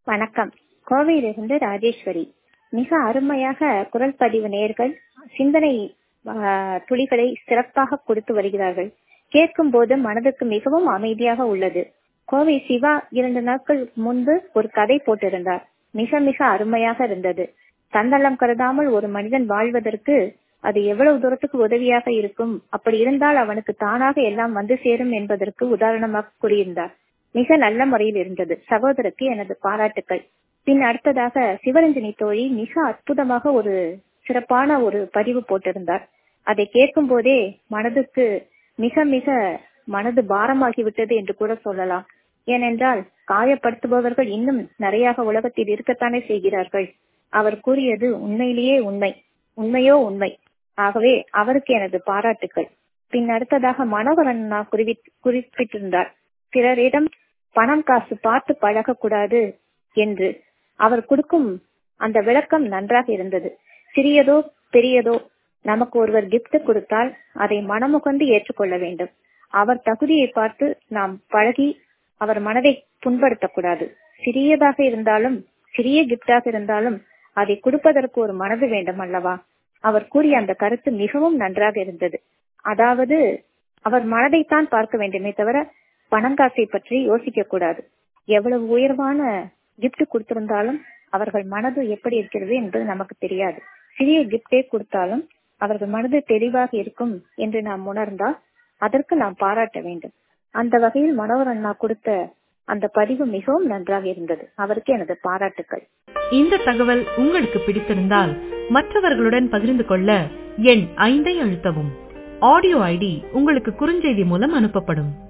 வணக்கம் கோவையிலிருந்து ராஜேஸ்வரி மிக அருமையாக குரல் பதிவு நேர்கள் சிந்தனை ஆஹ், துளிகளை சிறப்பாக கொடுத்து வருகிறார்கள் கேட்கும் போது மனதுக்கு மிகவும் அமைதியாக உள்ளது கோவை சிவா இரண்டு நாட்கள் முன்பு ஒரு கதை போட்டிருந்தார் மிக மிக அருமையாக இருந்தது தன்னலம் கருதாமல் ஒரு மனிதன் வாழ்வதற்கு அது எவ்வளவு தூரத்துக்கு உதவியாக இருக்கும் அப்படி இருந்தால் அவனுக்கு தானாக எல்லாம் வந்து சேரும் என்பதற்கு உதாரணமாக கூறியிருந்தார் மிக நல்ல முறையில் இருந்தது சகோதரருக்கு எனது பாராட்டுக்கள் பின் அடுத்ததாக சிவரஞ்சனி தோழி மிக அற்புதமாக ஒரு சிறப்பான ஒரு பதிவு போட்டிருந்தார் அதை கேட்கும் போதே மனதுக்கு மிக மிக மனது பாரமாகி விட்டது என்று கூட சொல்லலாம் ஏனென்றால் காயப்படுத்துபவர்கள் இன்னும் நிறைய உலகத்தில் இருக்கத்தானே செய்கிறார்கள் அவர் கூறியது உண்மையிலேயே உண்மை உண்மையோ உண்மை ஆகவே அவருக்கு எனது பாராட்டுக்கள் பின் அடுத்ததாக மனோகரன் அண்ணா குறிவி- குறிப்பிட்டிருந்தார் பிறரிடம் பணம் காசு பார்த்து பழகக்கூடாது என்று அவர் கொடுக்கும் அந்த விளக்கம் நன்றாக இருந்தது சிறியதோ பெரியதோ நமக்கு ஒருவர் gift கொடுத்தால் அதை மனமுகந்து ஏற்றுக்கொள்ள வேண்டும் அவர் தகுதியை பார்த்து நாம் பழகி அவர் மனதை புண்படுத்தக்கூடாது சிறியதாக இருந்தாலும் சிறிய கிஃப்டாக இருந்தாலும் அதை கொடுப்பதற்கு ஒரு மனது வேண்டும் அல்லவா அவர் கூறிய அந்த கருத்து மிகவும் நன்றாக இருந்தது அதாவது அவர் மனதைத்தான் பார்க்க வேண்டுமே தவிர பணங்காசை பற்றி யோசிக்க கூடாது எவ்வளவு உயர்வான gift கொடுத்திருந்தாலும் அவர்கள் மனது எப்படி இருக்கிறது என்பது நமக்கு தெரியாது சிறிய கிஃப்டே கொடுத்தாலும் அவர்கள் மனது தெளிவாக இருக்கும் என்று நாம் உணர்ந்தால் அதற்கு நாம் பாராட்ட வேண்டும் அந்த வகையில் மனோகர் அண்ணா கொடுத்த அந்த பதிவு மிகவும் நன்றாக இருந்தது அவருக்கு எனது பாராட்டுக்கள் இந்த தகவல் உங்களுக்கு பிடித்திருந்தால் மற்றவர்களுடன் பகிர்ந்து கொள்ள எண் ஐந்தை அழுத்தவும் ஆடியோ ஐடி உங்களுக்கு குறுஞ்செய்தி மூலம் அனுப்பப்படும்